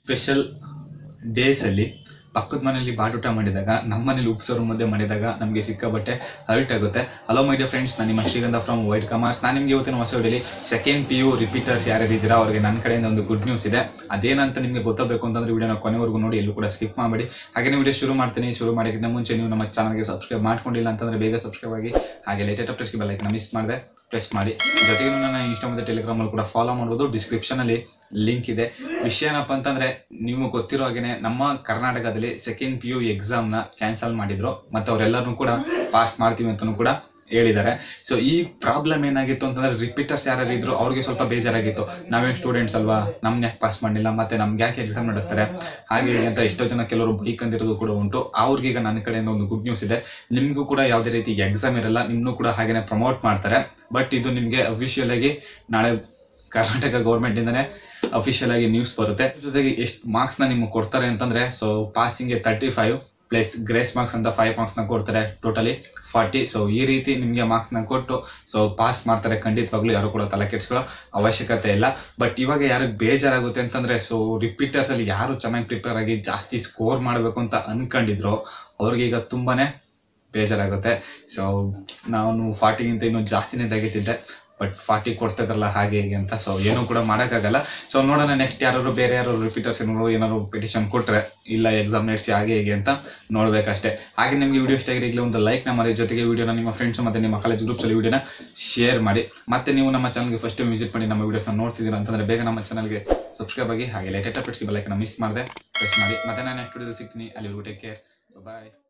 special ಡೇಸಲ್ಲಿ ಪಕ್ಕದ ಮನೆಯಲ್ಲಿ ಬಾಡೂಟ ಮಾಡಿದಾಗ ನಮ್ಮ ಮನೇಲಿ ಉಪ್ಸೋರು ಮುದ್ದೆ ಮಾಡಿದಾಗ ನಮಗೆ ಸಿಕ್ಕಾಬಟ್ಟೆ ಹರ್ಟ್ ಆಗುತ್ತೆ ಹಲೋ ಮೈ ಡಿಯರ್ ಫ್ರೆಂಡ್ಸ್ ನಾನು ನಿಮ್ಮ ಶ್ರೀಗಂಧ ಫ್ರಮ್ ವೈಟ್ ಕಮರ್ಸ್ ನಾನು ನಿಮಗೆ ಇವತ್ತಿನ ಹೊಸ ವಿಡಿಯೋಲಿ ಸೆಕೆಂಡ್ ಪಿ ಯು ರಿಪೀಟರ್ಸ್ ಯಾರ್ಯಾರು ಇದ್ದೀರಾ ಅವ್ರಿಗೆ ನನ್ನ ಕಡೆಯಿಂದ ಒಂದು ಗುಡ್ ನ್ಯೂಸ್ ಇದೆ ಅದೇನಂತ ನಿಮಗೆ ಗೊತ್ತಾಗಬೇಕು ಅಂತಂದ್ರೆ ವಿಡಿಯೋನ ಕೊನೆವರೆಗೂ ನೋಡಿ ಎಲ್ಲೂ ಕೂಡ ಸ್ಕಿಪ್ ಮಾಡಬೇಡಿ ಹಾಗೆ ವಿಡಿಯೋ ಶುರು ಮಾಡ್ತೀನಿ ಶುರು ಮಾಡೋಕ್ಕಿಂತ ಮುಂಚೆ ನೀವು ನಮ್ಮ ಚಾನಲ್ಗೆ ಸಬ್ಸ್ಕ್ರೈಬ್ ಮಾಡ್ಕೊಂಡಿಲ್ಲ ಅಂತಂದ್ರೆ ಬೇಗ ಸಬ್ಸ್ಕ್ರೈಬ್ ಆಗಿ ಹಾಗೆ ಲೇಟೆಸ್ಟ್ ಅಪ್ಡೇಟ್ಸ್ಗೆ ಬೆಲ್ಲೈಕನ್ನ ಮಿಸ್ ಮಾಡಿದೆ ಪ್ರೆಸ್ ಮಾಡಿ ಜೊತೆಗೆ ನನ್ನ ಇನ್ಸ್ಟಾ ಮತ್ತು ಟೆಲಿಗ್ರಾಮ್ ಅಲ್ಲಿ ಕೂಡ ಫಾಲೋ ಮಾಡ್ಬೋದು ಡಿಸ್ಕ್ರಿಪ್ಷನ್ ಅಲ್ಲಿ ಲಿಂಕ್ ಇದೆ ವಿಷಯ ಏನಪ್ಪ ಅಂತಂದ್ರೆ ನೀವು ಗೊತ್ತಿರೋ ಹಾಗೇನೆ ನಮ್ಮ ಕರ್ನಾಟಕದಲ್ಲಿ ಸೆಕೆಂಡ್ ಪಿ ಯು ಎಕ್ಸಾಮ್ ನ ಕ್ಯಾನ್ಸಲ್ ಮಾಡಿದ್ರು ಮತ್ತೆ ಅವರೆಲ್ಲರೂ ಕೂಡ ಪಾಸ್ ಮಾಡ್ತೀವಿ ಅಂತಾನು ಕೂಡ ಹೇಳಿದ್ದಾರೆ ಸೊ ಈ ಪ್ರಾಬ್ಲಮ್ ಏನಾಗಿತ್ತು ಅಂತಂದ್ರೆ ರಿಪೀಟರ್ಸ್ ಯಾರು ಇದ್ರು ಅವ್ರಿಗೆ ಸ್ವಲ್ಪ ಬೇಜಾರಾಗಿತ್ತು ನಾವೇನ್ ಸ್ಟೂಡೆಂಟ್ಸ್ ಅಲ್ವಾ ನಮ್ನ ಯಾಕೆ ಪಾಸ್ ಮಾಡಿಲ್ಲ ಮತ್ತೆ ನಮ್ಗೆ ಯಾಕೆ ಎಕ್ಸಾಮ್ ನಡೆಸ್ತಾರೆ ಹಾಗೆ ಹೀಗೆ ಅಂತ ಎಷ್ಟೋ ಜನ ಕೆಲವರು ಬೈಕ್ ಅಂದಿರೋದು ಕೂಡ ಉಂಟು ಅವ್ರಿಗೀಗ ನನ್ನ ಕಡೆಯಿಂದ ಒಂದು ಗುಡ್ ನ್ಯೂಸ್ ಇದೆ ನಿಮ್ಗೂ ಕೂಡ ಯಾವುದೇ ರೀತಿ ಎಕ್ಸಾಮ್ ಇರಲ್ಲ ನಿಮ್ನು ಕೂಡ ಹಾಗೇನೆ ಪ್ರಮೋಟ್ ಮಾಡ್ತಾರೆ ಬಟ್ ಇದು ನಿಮ್ಗೆ ಅಫಿಷಿಯಲ್ ಆಗಿ ನಾಳೆ ಕರ್ನಾಟಕ ಗೌರ್ಮೆಂಟ್ ಇಂದಾನೆ ಅಫಿಷಿಯಲ್ ಆಗಿ ನ್ಯೂಸ್ ಬರುತ್ತೆ ಜೊತೆಗೆ ಎಷ್ಟು ಮಾರ್ಕ್ಸ್ ನ ನಿಮ್ಗೆ ಕೊಡ್ತಾರೆ ಅಂತಂದ್ರೆ so passing thirty five plus grace marks ಅಂತ ಫೈವ್ ಮಾರ್ಕ್ಸ್ ನ ಕೊಡ್ತಾರೆ ಟೋಟಲಿ ಫಾರ್ಟಿ ಸೊ ಈ ರೀತಿ ನಿಮ್ಗೆ ಮಾರ್ಕ್ಸ್ ನ ಕೊಟ್ಟು ಸೊ ಪಾಸ್ ಮಾಡ್ತಾರೆ ಖಂಡಿತವಾಗ್ಲೂ ಯಾರು ಕೂಡ ತಲೆ ಕೆಡಿಸ್ಕೊಳ್ಳೋ ಅವಶ್ಯಕತೆ ಇಲ್ಲ ಬಟ್ ಇವಾಗ ಯಾರಿಗೆ ಬೇಜಾರಾಗುತ್ತೆ ಅಂತಂದ್ರೆ ಸೊ ರಿಪೀಟರ್ಸ್ ಅಲ್ಲಿ ಯಾರು ಚೆನ್ನಾಗಿ ಪ್ರಿಪೇರ್ ಆಗಿ ಜಾಸ್ತಿ ಸ್ಕೋರ್ ಮಾಡಬೇಕು ಅಂತ ಅನ್ಕೊಂಡಿದ್ರು ಅವ್ರಿಗೆ ಈಗ ತುಂಬಾನೇ ಬೇಜಾರಾಗುತ್ತೆ ಸೊ ನಾನು ಫಾರ್ಟಿಗಿಂತ ಇನ್ನೂ ಜಾಸ್ತಿನೇ ತೆಗಿತಿದ್ದೆ ಬಟ್ ಫಾರ್ಟಿ ಕೊಡ್ತಾ ಇದ್ರಲ್ಲ ಹಾಗೆ ಹೀಗೆ ಅಂತ ಸೊ ಏನೂ ಕೂಡ ಮಾಡೋಕ್ಕಾಗಲ್ಲ ಸೊ ನೋಡೋಣ ನೆಕ್ಸ್ಟ್ ಯಾರು ಬೇರೆ ಯಾರು ರಿಪೀಟರ್ಸ್ ಏನಾದ್ರು ಏನಾದ್ರು ಪಿಟಿಷನ್ ಕೊಟ್ರೆ ಇಲ್ಲ ಎಕ್ಸಾಮ್ ನಡೆಸಿ ಹಾಗೆ ಹೀಗೆ ಅಂತ ನೋಡ್ಬೇಕಷ್ಟೇ ಹಾಗೆ ನಿಮಗೆ ವಿಡಿಯೋ ಇಷ್ಟ ಆಗಿರಲಿ ಒಂದು ಲೈಕ್ ನ ಮಾಡಿ ಜೊತೆಗೆ ವಿಡಿಯೋನ ನಿಮ್ಮ ಫ್ರೆಂಡ್ಸ್ ಮತ್ತೆ ನಿಮ್ಮ ಕಾಲೇಜ್ ಗ್ರೂಪ್ಸ್ ಅಲ್ಲಿ ವಿಡಿಯೋನ ಶೇರ್ ಮಾಡಿ ಮತ್ತೆ ನೀವು ನಮ್ಮ ಚಾನಲ್ಗೆ ಫಸ್ಟ್ ಟೈಮ್ ವಿಸಿಟ್ ಮಾಡಿ ನಮ್ಮ ವಿಡಿಯೋಸ್ನ ನೋಡ್ತಿದ್ದೀರಾ ಅಂತಂದ್ರೆ ಬೇಗ ನಮ್ಮ ಚಾನಲ್ಗೆ ಸಬ್ಸ್ಕ್ರೈಬ್ ಆಗಿ ಹಾಗೆ ಲೇಟೆಸ್ಟ್ ಅಪ್ಡೇಟ್ಸ್ಗೆ ಬೆಲ್ಲೈಕನ್ನ ಮಿಸ್ ಮಾಡಿದೆ ಪ್ರೆಸ್ ಮಾಡಿ ಮತ್ತೆ ನಾನು ನೆಕ್ಸ್ಟ್ ವಿಡಿಯೋ ಸಿಗ್ತೀನಿ ಅಲ್ಲಿ ಟೇಕ್ ಕೇರ್ ಬಾಯ್